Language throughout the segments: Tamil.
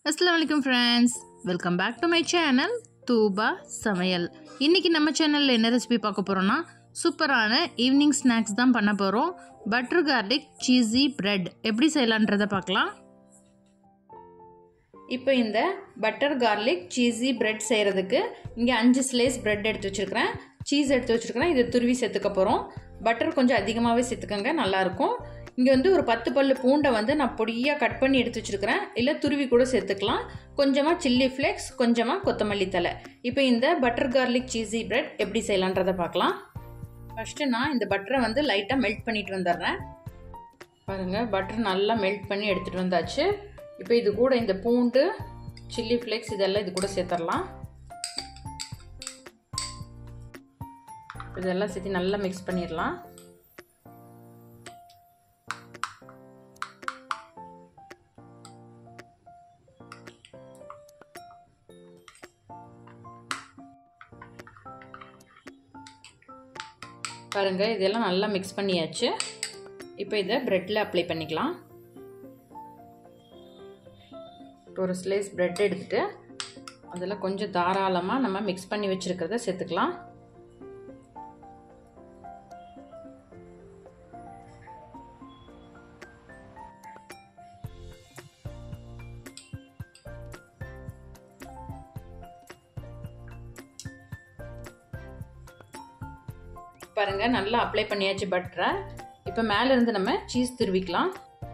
அஸ்லாம் வலைக்கம் friends welcome back to my channel Thooba சமையல் இன்றைக்கி நம்ம சேனலில் என்ன ரெசிபி பார்க்க போகிறோன்னா சூப்பரான ஈவினிங் ஸ்நாக்ஸ் தான் பண்ண போகிறோம் பட்டர் கார்லிக் சீஸி பிரெட் எப்படி செய்யலான்றதை பார்க்கலாம் இப்போ இந்த பட்டர் கார்லிக் சீஸி பிரெட் செய்கிறதுக்கு இங்கே அஞ்சு ஸ்லைஸ் பிரெட் எடுத்து வச்சுருக்கிறேன் சீஸ் எடுத்து வச்சுருக்கிறேன் இதை துருவி சேர்த்துக்க போகிறோம் பட்டர் கொஞ்சம் அதிகமாகவே சேர்த்துக்கங்க நல்லாயிருக்கும் இங்கே வந்து ஒரு பத்து பல்லு பூண்டை வந்து நான் பொடியாக கட் பண்ணி எடுத்து வச்சுருக்கிறேன் இல்லை துருவி கூட சேர்த்துக்கலாம் கொஞ்சமாக சில்லி ஃப்ளேக்ஸ் கொஞ்சமாக கொத்தமல்லி தலை இப்போ இந்த பட்டர் கார்லிக் சீஸி பிரெட் எப்படி செய்யலான்றதை பார்க்கலாம் ஃபஸ்ட்டு நான் இந்த பட்டரை வந்து லைட்டாக மெல்ட் பண்ணிட்டு வந்துடுறேன் பாருங்கள் பட்டர் நல்லா மெல்ட் பண்ணி எடுத்துகிட்டு வந்தாச்சு இப்போ இது கூட இந்த பூண்டு சில்லி ஃப்ளேக்ஸ் இதெல்லாம் இது கூட சேர்த்துடலாம் இதெல்லாம் சேர்த்து நல்லா மிக்ஸ் பண்ணிடலாம் பாருங்கள் இதெல்லாம் நல்லா மிக்ஸ் பண்ணியாச்சு இப்போ இதை ப்ரெட்டில் அப்ளை பண்ணிக்கலாம் ஒரு ஸ்லைஸ் ப்ரெட் எடுத்துகிட்டு அதில் கொஞ்சம் தாராளமாக நம்ம மிக்ஸ் பண்ணி வச்சுருக்கிறத சேர்த்துக்கலாம் பாருங்க நல்லா அப்ளை பண்ணியாச்சு பட்டரை இப்போ மேலே இருந்து நம்ம சீஸ் துருவிக்கலாம்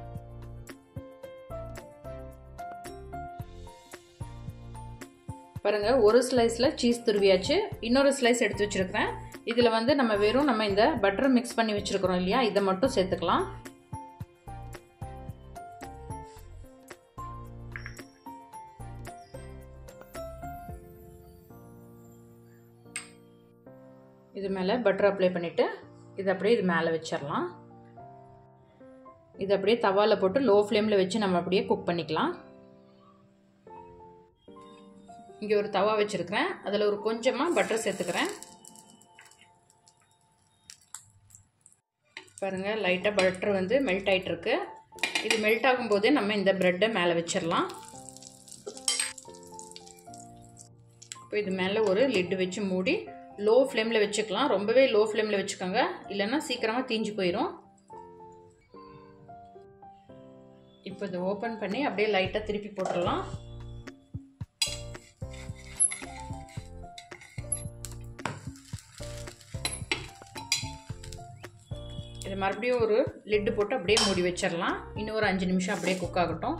பாருங்க ஒரு ஸ்லைஸில் சீஸ் துருவியாச்சு இன்னொரு ஸ்லைஸ் எடுத்து வச்சுருக்கிறேன் இதில் வந்து நம்ம வெறும் நம்ம இந்த பட்டர் மிக்ஸ் பண்ணி வச்சுருக்கிறோம் இல்லையா இதை மட்டும் சேர்த்துக்கலாம் இது மேலே பட்டர் அப்ளை பண்ணிவிட்டு இது அப்படியே இது மேலே வச்சிடலாம் இது அப்படியே தவாவில் போட்டு லோ ஃப்ளேமில் வச்சு நம்ம அப்படியே குக் பண்ணிக்கலாம் இங்கே ஒரு தவா வச்சுருக்கிறேன் அதில் ஒரு கொஞ்சமாக பட்டர் சேர்த்துக்கிறேன் பாருங்கள் லைட்டாக பட்டர் வந்து மெல்ட் ஆகிட்டுருக்கு இது மெல்ட் ஆகும்போதே நம்ம இந்த ப்ரெட்டை மேலே வச்சிடலாம் இப்போ இது மேலே ஒரு லிட்டு வச்சு மூடி லோ ஃப்ளேமில் வச்சுக்கலாம் ரொம்பவே லோ ஃப்ளேமில் வச்சுக்கோங்க இல்லைன்னா சீக்கிரமாக தீஞ்சு போயிடும் இப்போ இதை ஓப்பன் பண்ணி அப்படியே லைட்டாக திருப்பி போட்டுடலாம் இது மறுபடியும் ஒரு லிட்டு போட்டு அப்படியே மூடி வச்சிடலாம் இன்னும் ஒரு அஞ்சு நிமிஷம் அப்படியே குக் ஆகட்டும்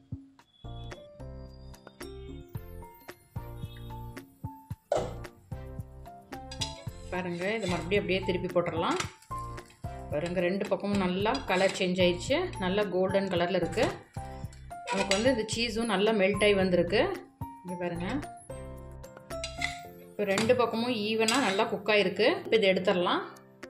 பாருங்க இது மறுபடியும் அப்படியே திருப்பி போட்டுடலாம் பாருங்க ரெண்டு பக்கமும் நல்லா கலர் சேஞ்ச் ஆயிடுச்சு நல்லா கோல்டன் கலரில் இருக்குது நமக்கு வந்து இந்த சீஸும் நல்லா மெல்ட் ஆகி வந்திருக்கு இங்கே பாருங்க இப்போ ரெண்டு பக்கமும் ஈவனாக நல்லா குக் ஆகிருக்கு இப்போ இதை எடுத்துடலாம்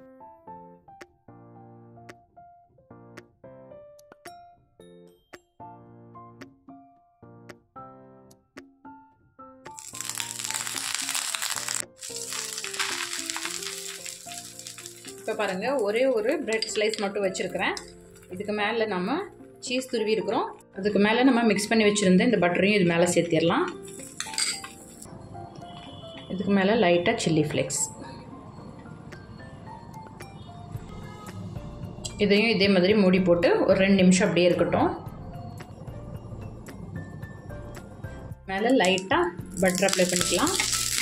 இப்போ பாருங்கள் ஒரே ஒரு பிரெட் ஸ்லைஸ் மட்டும் வச்சுருக்கிறேன் இதுக்கு மேலே நம்ம சீஸ் துருவி இருக்கிறோம் அதுக்கு மேலே நம்ம மிக்ஸ் பண்ணி வச்சுருந்த இந்த பட்டரையும் இது மேலே சேர்த்திடலாம் இதுக்கு மேலே லைட்டாக சில்லி ஃப்ளேக்ஸ் இதையும் இதே மாதிரி மூடி போட்டு ஒரு ரெண்டு நிமிஷம் அப்படியே இருக்கட்டும் மேலே லைட்டாக பட்டர் அப்ளை பண்ணிக்கலாம்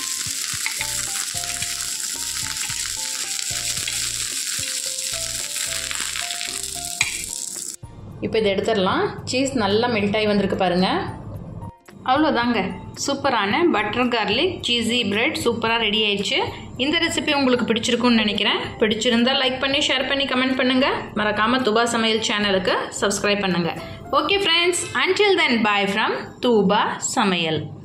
இப்போ இதை எடுத்துடலாம் சீஸ் நல்லா மெல்ட் ஆகி வந்திருக்கு பாருங்கள் அவ்வளோதாங்க சூப்பரான பட்டர் கார்லிக் சீஸி பிரெட் சூப்பராக ரெடி ஆயிடுச்சு இந்த ரெசிபி உங்களுக்கு பிடிச்சிருக்குன்னு நினைக்கிறேன் பிடிச்சிருந்தா லைக் பண்ணி ஷேர் பண்ணி கமெண்ட் பண்ணுங்கள் மறக்காமல் தூபா சமையல் சேனலுக்கு சப்ஸ்கிரைப் பண்ணுங்கள் okay friends until then bye from Thooba சமையல்